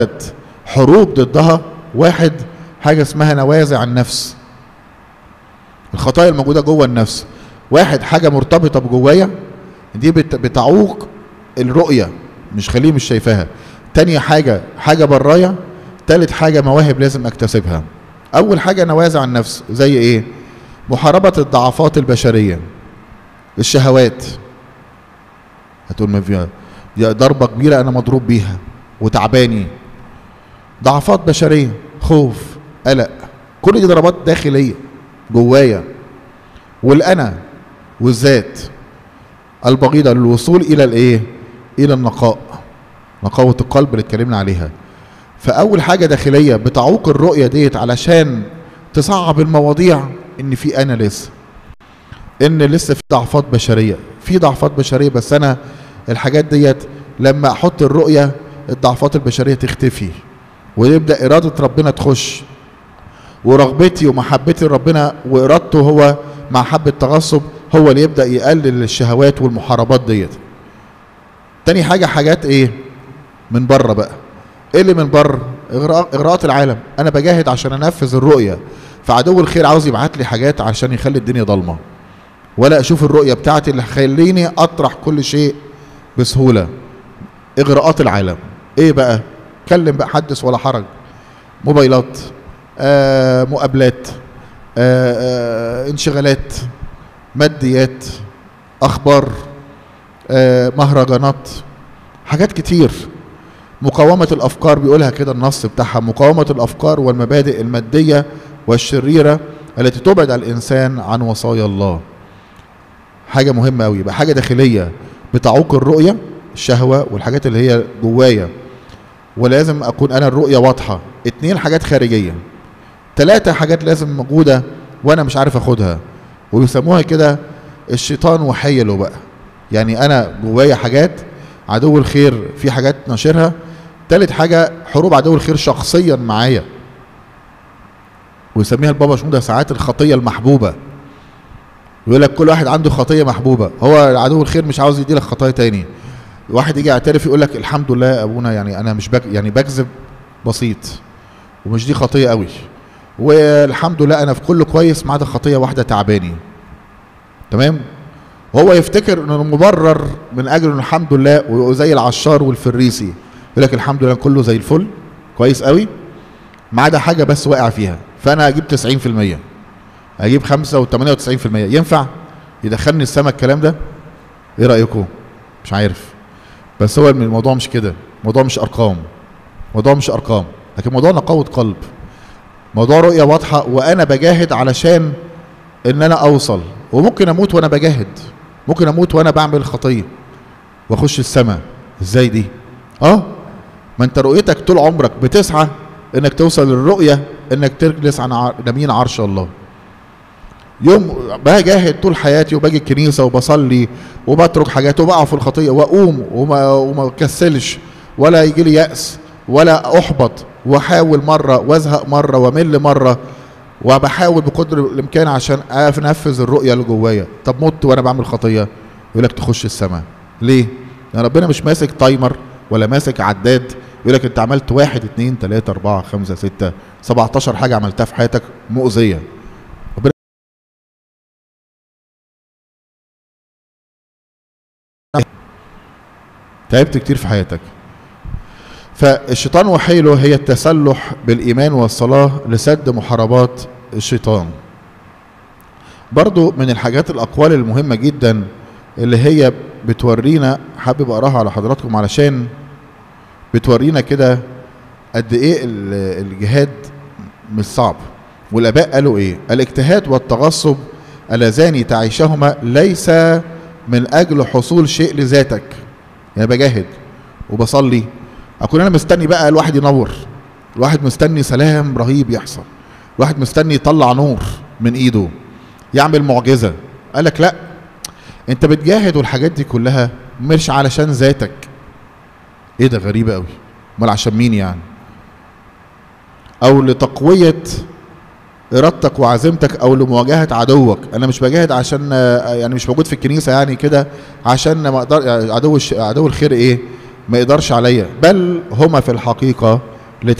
حروب ضدها واحد حاجة اسمها نوازع النفس الخطايا الموجودة جوه النفس واحد حاجة مرتبطة بجوايا دي بت- بتعوق الرؤية مش خليه مش شايفاها تاني حاجة حاجة برايا تالت حاجة مواهب لازم اكتسبها اول حاجة نوازع النفس زي ايه محاربة الضعفات البشرية الشهوات هتقول ما فيها دي ضربة كبيرة انا مضروب بيها وتعباني ضعفات بشرية خوف قلق كل دي ضربات داخلية جوايا والانا والذات البغيضة للوصول الى الايه الى النقاء نقاوة القلب اللي اتكلمنا عليها فاول حاجة داخلية بتعوق الرؤية ديت علشان تصعب المواضيع ان في انا لسه ان لسه في ضعفات بشرية في ضعفات بشرية بس انا الحاجات ديت لما احط الرؤية الضعفات البشرية تختفي ويبدأ إرادة ربنا تخش ورغبتي ومحبتي لربنا وإرادته هو محبة تغصب هو اللي يبدأ يقلل الشهوات والمحاربات ديت تاني حاجة حاجات ايه من بره بقى ايه اللي من بره إغراء اغراءات العالم انا بجاهد عشان انفذ الرؤية فعدو الخير عاوز يبعت لي حاجات عشان يخلي الدنيا ضلمة ولا اشوف الرؤية بتاعتي اللي هيخليني اطرح كل شيء بسهولة اغراءات العالم ايه بقى كلم بقى حدث ولا حرج موبايلات آه مقابلات آه آه انشغالات ماديات اخبار آه مهرجانات حاجات كتير مقاومة الأفكار بيقولها كده النص بتاعها مقاومة الأفكار والمبادئ المادية والشريرة التي تبعد الإنسان عن وصايا الله حاجة مهمة أوي يبقى حاجة داخلية بتعوق الرؤية الشهوة والحاجات اللي هي جوايا ولازم أكون أنا الرؤية واضحة اتنين حاجات خارجية تلاتة حاجات لازم موجودة وأنا مش عارف أخدها وبيسموها كده الشيطان وحيله بقى يعني أنا جوايا حاجات عدو الخير في حاجات ناشرها تالت حاجة حروب عدو الخير شخصيا معايا ويسميها البابا شنودة ساعات الخطية المحبوبة يقول لك كل واحد عنده خطية محبوبة هو عدو الخير مش عاوز يديلك خطايا تاني واحد يجي يعترف يقول لك الحمد لله يا ابونا يعني انا مش بك يعني بكذب بسيط ومش دي خطية قوي والحمد لله انا في كله كويس ما عدا خطية واحدة تعباني تمام وهو يفتكر انه مبرر من اجل انه الحمد لله وزي العشار والفريسي يقول لك الحمد لله كله زي الفل كويس قوي ما عدا حاجه بس واقع فيها فانا اجيب 90% اجيب 5 و98% ينفع يدخلني السما الكلام ده ايه رايكم مش عارف بس هو الموضوع مش كده الموضوع مش ارقام موضوع مش ارقام لكن موضوع نقاوه قلب موضوع رؤيه واضحه وانا بجاهد علشان ان انا اوصل وممكن اموت وانا بجاهد ممكن اموت وانا بعمل خطيه واخش السماء ازاي دي اه ما انت رؤيتك طول عمرك بتسعى انك توصل للرؤيه انك تجلس عن ع- يمين عرش الله يوم بجاهد طول حياتي وباجي الكنيسه وبصلي وبترك حاجات وبقع في الخطيه واقوم وما وما بكسلش ولا يجي لي ياس ولا احبط واحاول مره وازهق مره وامل مره وبحاول بقدر الامكان عشان انفذ الرؤيه اللي جوايا طب مت وانا بعمل خطيه يقول لك تخش السماء ليه؟ لان ربنا مش ماسك تايمر ولا ماسك عداد يقول لك انت عملت واحد اتنين تلاته اربعه خمسه سته 17 حاجه عملتها في حياتك مؤذيه ربنا تعبت كتير في حياتك فالشيطان وحيله هي التسلح بالإيمان والصلاة لسد محاربات الشيطان برضو من الحاجات الأقوال المهمة جدا اللي هي بتورينا حابب أقراها على حضراتكم علشان بتورينا كده قد إيه ال- الجهاد مش صعب والآباء قالوا إيه الاجتهاد والتغصب اللذان تعيشهما ليس من أجل حصول شيء لذاتك يعني بجاهد وبصلي اكون انا مستني بقى الواحد ينور الواحد مستني سلام رهيب يحصل الواحد مستني يطلع نور من ايده يعمل معجزه قال لك لا انت بتجاهد والحاجات دي كلها مش علشان ذاتك ايه ده غريبه قوي امال عشان مين يعني او لتقويه ارادتك وعزيمتك او لمواجهه عدوك انا مش بجاهد عشان آه، يعني مش موجود في الكنيسه يعني كده عشان ما اقدر يعني عدو الش... عدو الخير ايه ما يقدرش عليا بل هما في الحقيقه